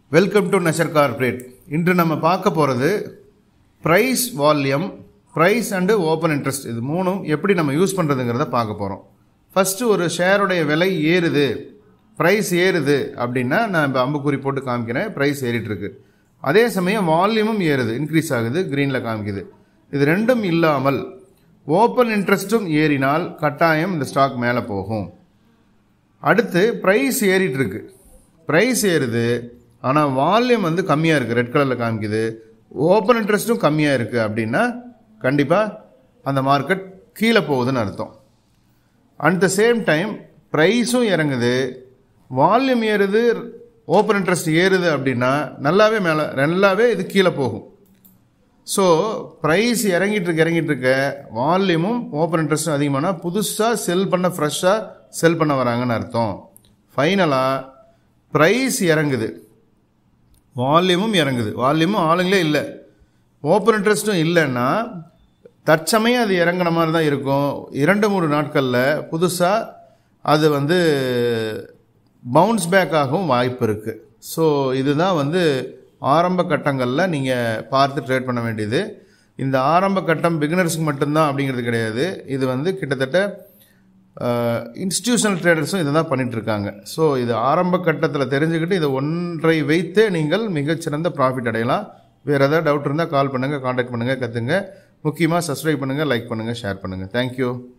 welcome to நஷர் corporate இன்று நம்ம பார்க்க போகிறது price volume price and open interest இது மூணும் எப்படி நம்ம யூஸ் பண்ணுறதுங்கிறத பார்க்க போகிறோம் ஃபஸ்ட்டு ஒரு ஷேருடைய விலை ஏறுது ப்ரைஸ் ஏறுது அப்படின்னா நான் இப்போ அம்புக்குறி போட்டு காமிக்கிறேன் ப்ரைஸ் ஏறிட்டு இருக்கு அதே சமயம் வால்யூமும் ஏறுது இன்க்ரீஸ் ஆகுது க்ரீனில் காமிக்குது இது ரெண்டும் இல்லாமல் ஓப்பன் இன்ட்ரெஸ்ட்டும் ஏறினால் கட்டாயம் இந்த ஸ்டாக் மேலே போகும் அடுத்து ப்ரைஸ் ஏறிட்டு இருக்கு ப்ரைஸ் ஏறுது ஆனால் வால்யூம் வந்து கம்மியாக இருக்குது ரெட் கலரில் காமிக்குது ஓப்பன் இன்ட்ரெஸ்ட்டும் கம்மியாக இருக்குது அப்படின்னா கண்டிப்பாக அந்த மார்க்கெட் கீழே போகுதுன்னு அர்த்தம் அட் த சேம் டைம் ப்ரைஸும் இறங்குது வால்யூம் ஏறுது ஓப்பன் இன்ட்ரெஸ்ட் ஏறுது அப்படின்னா நல்லாவே மேலே நல்லாவே இது கீழே போகும் ஸோ ப்ரைஸ் இறங்கிட்டு இருக்க இறங்கிட்டு இருக்க வால்யூமும் ஓப்பன் இன்ட்ரெஸ்ட்டும் அதிகமானா புதுசாக செல் பண்ண ஃப்ரெஷ்ஷாக செல் பண்ண வராங்கன்னு அர்த்தம் ஃபைனலாக ப்ரைஸ் இறங்குது வால்யூமும் இறங்குது வால்யூமும் ஆளுங்களே இல்லை ஓப்பன் இன்ட்ரெஸ்ட்டும் இல்லைன்னா தற்சமயம் அது இறங்குன மாதிரி தான் இருக்கும் இரண்டு மூணு நாட்களில் புதுசாக அது வந்து பவுன்ஸ் பேக் ஆகவும் வாய்ப்பு இருக்குது ஸோ இதுதான் வந்து ஆரம்ப கட்டங்களில் நீங்கள் பார்த்து ட்ரேட் பண்ண வேண்டியது இந்த ஆரம்ப கட்டம் பிகினர்ஸுக்கு மட்டும்தான் அப்படிங்கிறது கிடையாது இது வந்து கிட்டத்தட்ட இன்ஸ்டிடியூஷனல் ட்ரேடர்ஸும் இதை தான் பண்ணிட்டு இருக்காங்க ஸோ இது ஆரம்ப கட்டத்தில் தெரிஞ்சுக்கிட்டு இதை ஒன்றை வைத்தே நீங்கள் மிகச்சிறந்த ப்ராஃபிட் அடையலாம் வேறு ஏதாவது டவுட் இருந்தால் கால் பண்ணுங்கள் காண்டாக்ட் பண்ணுங்கள் கற்றுங்க முக்கியமாக சப்ஸ்கிரைப் பண்ணுங்கள் லைக் பண்ணுங்கள் ஷேர் பண்ணுங்கள் தேங்க்யூ